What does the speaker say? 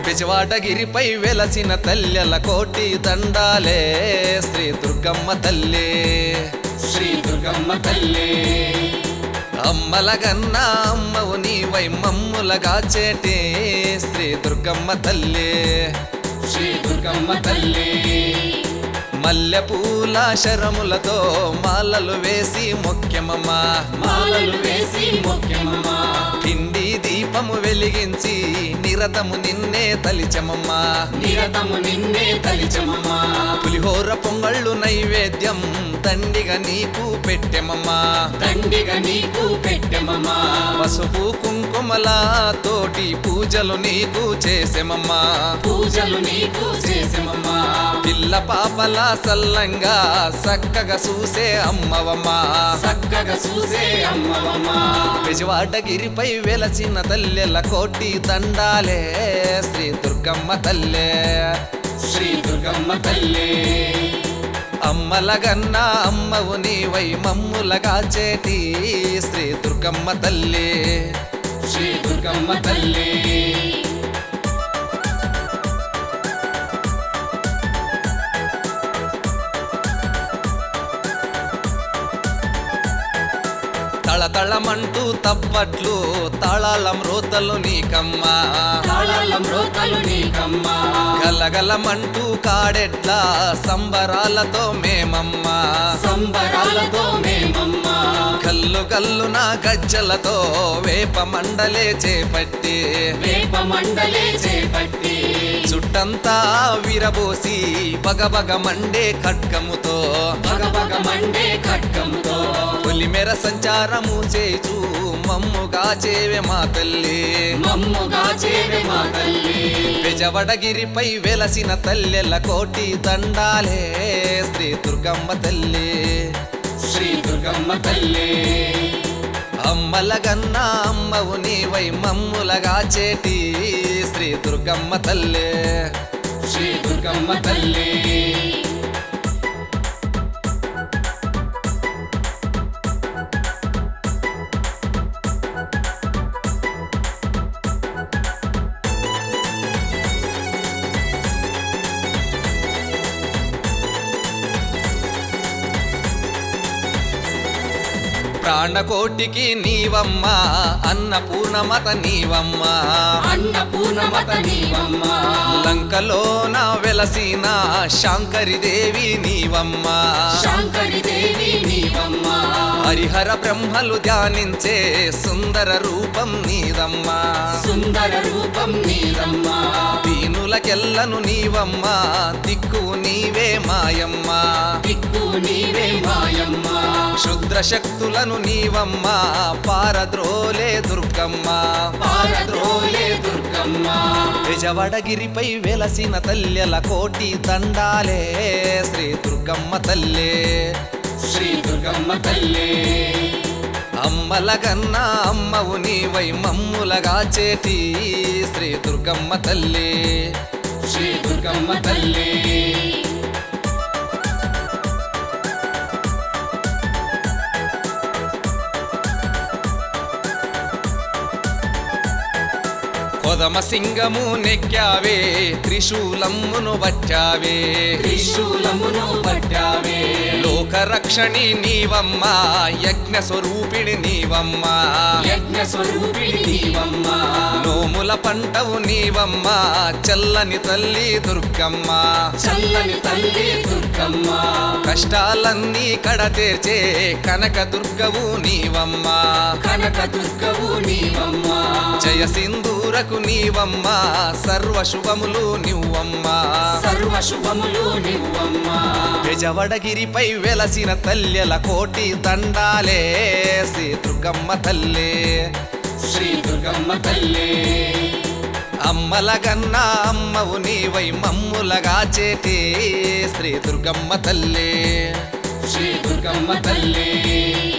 బెజవాడగిరిపై వెలసిన తల్లెల కోటి దండాలే శ్రీ దుర్గమ్మ తల్లి శ్రీ దుర్గమ్మ తల్లి అమ్మలగన్న అమ్మవు నీవై మమ్ములగా చేటి శ్రీ దుర్గమ్మ తల్లి శ్రీ దుర్గమ్మ తల్లి మల్లె పూల శరములతో మాలలు వేసి మొక్కెమమ్మ మాలలు వేసి ముఖ్యమమ్మ పిండి దీపము వెలిగించి నిరతము నిన్నే తలిచమమ్మ నిరతము నిన్నే తలిచమమ్మ పులిహోర పొంగళ్ళు నైవేద్యం దండిగా నీకు పెట్టెమమ్మా దండిగా నీకు పెట్టెమమ్మ పసుపు కుంకుమల తోటి పూజలు నీకు చేసెమమ్మా పూజలు నీకు చేసెమమ్మ పిల్ల పాపల సల్లంగా చక్కగా చూసే అమ్మవమ్మా చక్కగా చూసే అమ్మవమ్మ బెజవాడగిరిపై వెలసిన తల్లెల కోటి దండాలే శ్రీ దుర్గమ్మ తల్లే శ్రీ దుర్గమ్మ తల్లి అమ్మలగన్న అమ్మవు నీవై మమ్ములగా చేటి శ్రీ దుర్గమ్మ తల్లి శ్రీ దుర్గమ్మ తల్లి తళతళమంటూ తప్పట్లు తాళాల మ్రోతలు నీకమ్మా తాళాల మ్రోతలు నీకమ్మ గలగలమంటూ కాడెట్ల సంబరాలతో మేమమ్మా సంబరాలతో మేమమ్మ కల్లు కల్లున గజ్జలతో వేప మండలే చేపట్టి వేప మండలే చేపట్టి చుట్టంతా విరబోసి బగబగ మండే ఖడ్గముతో భగభగ మండే ఖడ్గముతో పులిమెర సంచారము చేచు మమ్ముగా చేవే మా తల్లి మమ్ముగా చేవే మా తల్లి బెజవడగిరిపై వెలసిన తల్లెల కోటి దండాలే శ్రీ దుర్గమ్మ తల్లి శ్రీ దుర్గమ్మ తల్లి అమ్మలగన్న అమ్మవు నీవై మమ్ములగా చేటి శ్రీ దుర్గమ్మ తల్లి శ్రీ దుర్గమ్మ తల్లి ప్రాణకోటికి నీవమ్మ అన్నపూర్ణమత నీవమ్మ అన్నపూర్ణమత నీవమ్మ లంకలోన వెలసిన శాంకరిదేవి నీవమ్మ శాంకరి దేవి నీవమ్మ హరిహర బ్రహ్మలు ధ్యానించే సుందర రూపం నీదమ్మా సుందర రూపం నీదమ్మ దీనులకెల్లను నీవమ్మ దిక్కు నీవే మాయమ్మ దిక్కు నీవే మాయమ్మ శుద్ర శక్తులను నీవమ్మ పారద్రోలే దుర్గమ్మ పారద్రోలే దుర్గమ్మ విజవడగిరిపై వెలసిన తల్లెల కోటి దండాలే శ్రీ దుర్గమ్మ తల్లే శ్రీ దుర్గమ్మ తల్లి అమ్మలగన్న అమ్మవు నీవై మమ్ములగా చేటి శ్రీ దుర్గమ్మ తల్లి శ్రీ దుర్గమ్మ తల్లి కొదమ సింగము నెక్కావే త్రిశూలమ్మును బచ్చావే త్రిశూలమును పట్టావే లోకరక్షణి నీవమ్మ యజ్ఞ స్వరూపిణి నీవమ్మ యజ్ఞ స్వరూపిణి నీవమ్మ నోముల పంటవు నీవమ్మ చల్లని తల్లి దుర్గమ్మ చల్లని తల్లి దుర్గమ్మ కష్టాలన్నీ కడతీర్చే కనక దుర్గవు నీవమ్మ కనక దుర్గవు నీవమ్మ జయ సింధూరకు నీవమ్మ సర్వ శుభములు నువ్వమ్మ సర్వ శుభములు నీవమ్మ బెజవడగిరిపై వెలసిన తల్లెల కోటి దండాలే శ్రీ దుర్గమ్మ తల్లి శ్రీ దుర్గమ్మ తల్లి అమ్మలగన్న అమ్మవు నీవై మమ్ములగా చేటి శ్రీ దుర్గమ్మ తల్లి శ్రీ దుర్గమ్మ తల్లి